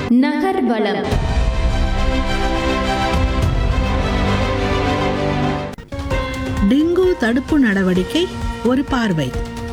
நகர்வலம் dengue தடுப்பு நடவடிக்கை ஒரு பார்வை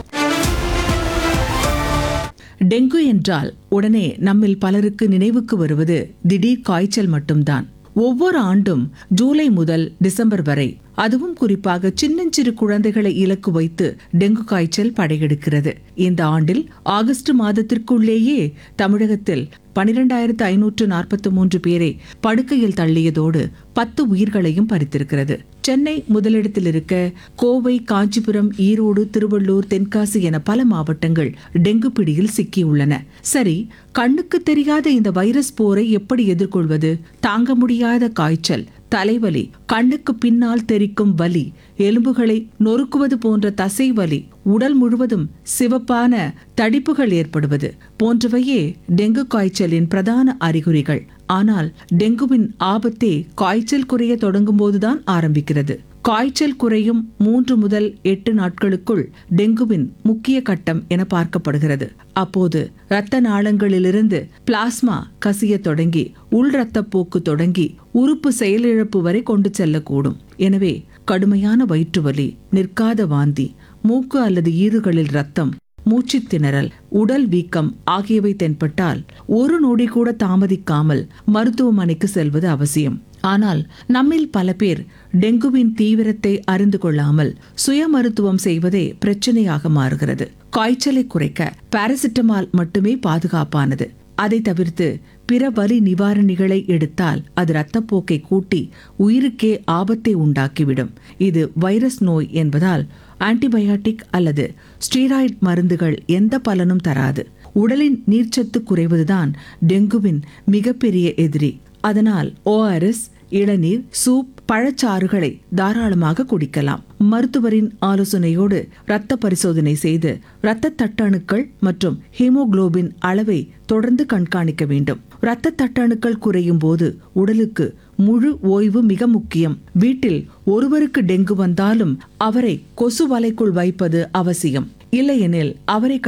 டெங்கு என்றால் உடனே நம்மில் பலருக்கு நினைவுக்கு வருவது திடீர் காய்ச்சல் மட்டும்தான் ஒவ்வொரு ஆண்டும் ஜூலை முதல் டிசம்பர் வரை அதுவும் குறிப்பாக சின்னஞ்சிறு குழந்தைகளை இலக்கு வைத்து டெங்கு காய்ச்சல் படையெடுக்கிறது இந்த ஆண்டில் ஆகஸ்ட் மாதத்திற்குள்ளேயே தமிழகத்தில் பனிரெண்டாயிரத்து ஐநூற்று நாற்பத்தி மூன்று பேரை படுக்கையில் தள்ளியதோடு பத்து உயிர்களையும் பறித்திருக்கிறது சென்னை முதலிடத்தில் இருக்க கோவை காஞ்சிபுரம் ஈரோடு திருவள்ளூர் தென்காசி என பல மாவட்டங்கள் டெங்கு பிடியில் சிக்கியுள்ளன சரி கண்ணுக்கு தெரியாத இந்த வைரஸ் போரை எப்படி எதிர்கொள்வது தாங்க முடியாத காய்ச்சல் தலைவலி கண்ணுக்கு பின்னால் தெரிக்கும் வலி எலும்புகளை நொறுக்குவது போன்ற தசை வலி உடல் முழுவதும் சிவப்பான தடிப்புகள் ஏற்படுவது போன்றவையே டெங்கு காய்ச்சலின் பிரதான அறிகுறிகள் ஆனால் டெங்குவின் ஆபத்தே காய்ச்சல் குறைய தொடங்கும் போதுதான் ஆரம்பிக்கிறது காய்ச்சல் குறையும் மூன்று முதல் எட்டு நாட்களுக்குள் டெங்குவின் முக்கிய கட்டம் என பார்க்கப்படுகிறது அப்போது இரத்த நாளங்களிலிருந்து பிளாஸ்மா கசிய தொடங்கி உள் இரத்தப்போக்கு தொடங்கி உறுப்பு செயலிழப்பு வரை கொண்டு செல்லக்கூடும் எனவே கடுமையான வயிற்றுவலி நிற்காத வாந்தி மூக்கு அல்லது ஈறுகளில் ரத்தம் மூச்சுத் திணறல் உடல் வீக்கம் ஆகியவை தென்பட்டால் ஒரு நொடி கூட தாமதிக்காமல் மருத்துவமனைக்கு செல்வது அவசியம் ஆனால் நம்மில் பல பேர் டெங்குவின் தீவிரத்தை அறிந்து கொள்ளாமல் சுய மருத்துவம் செய்வதே பிரச்சனையாக மாறுகிறது காய்ச்சலை குறைக்க பாராசிட்டமால் மட்டுமே பாதுகாப்பானது அதை தவிர்த்து பிற வலி நிவாரணிகளை எடுத்தால் அது இரத்தப்போக்கை கூட்டி உயிருக்கே ஆபத்தை உண்டாக்கிவிடும் இது வைரஸ் நோய் என்பதால் ஆன்டிபயாட்டிக் அல்லது ஸ்டீராய்டு மருந்துகள் எந்த பலனும் தராது உடலின் நீர்ச்சத்து குறைவதுதான் டெங்குவின் மிகப்பெரிய எதிரி அதனால் ஓஆர்எஸ் இளநீர் சூப் பழச்சாறுகளை தாராளமாக குடிக்கலாம் மருத்துவரின் ஆலோசனையோடு இரத்த பரிசோதனை செய்து இரத்த தட்டணுக்கள் மற்றும் ஹீமோகுளோபின் அளவை தொடர்ந்து கண்காணிக்க வேண்டும் இரத்த தட்டணுக்கள் குறையும் போது உடலுக்கு முழு ஓய்வு மிக முக்கியம் வீட்டில் ஒருவருக்கு டெங்கு வந்தாலும் அவரை கொசு வலைக்குள் வைப்பது அவசியம் இல்லையெனில் அவரை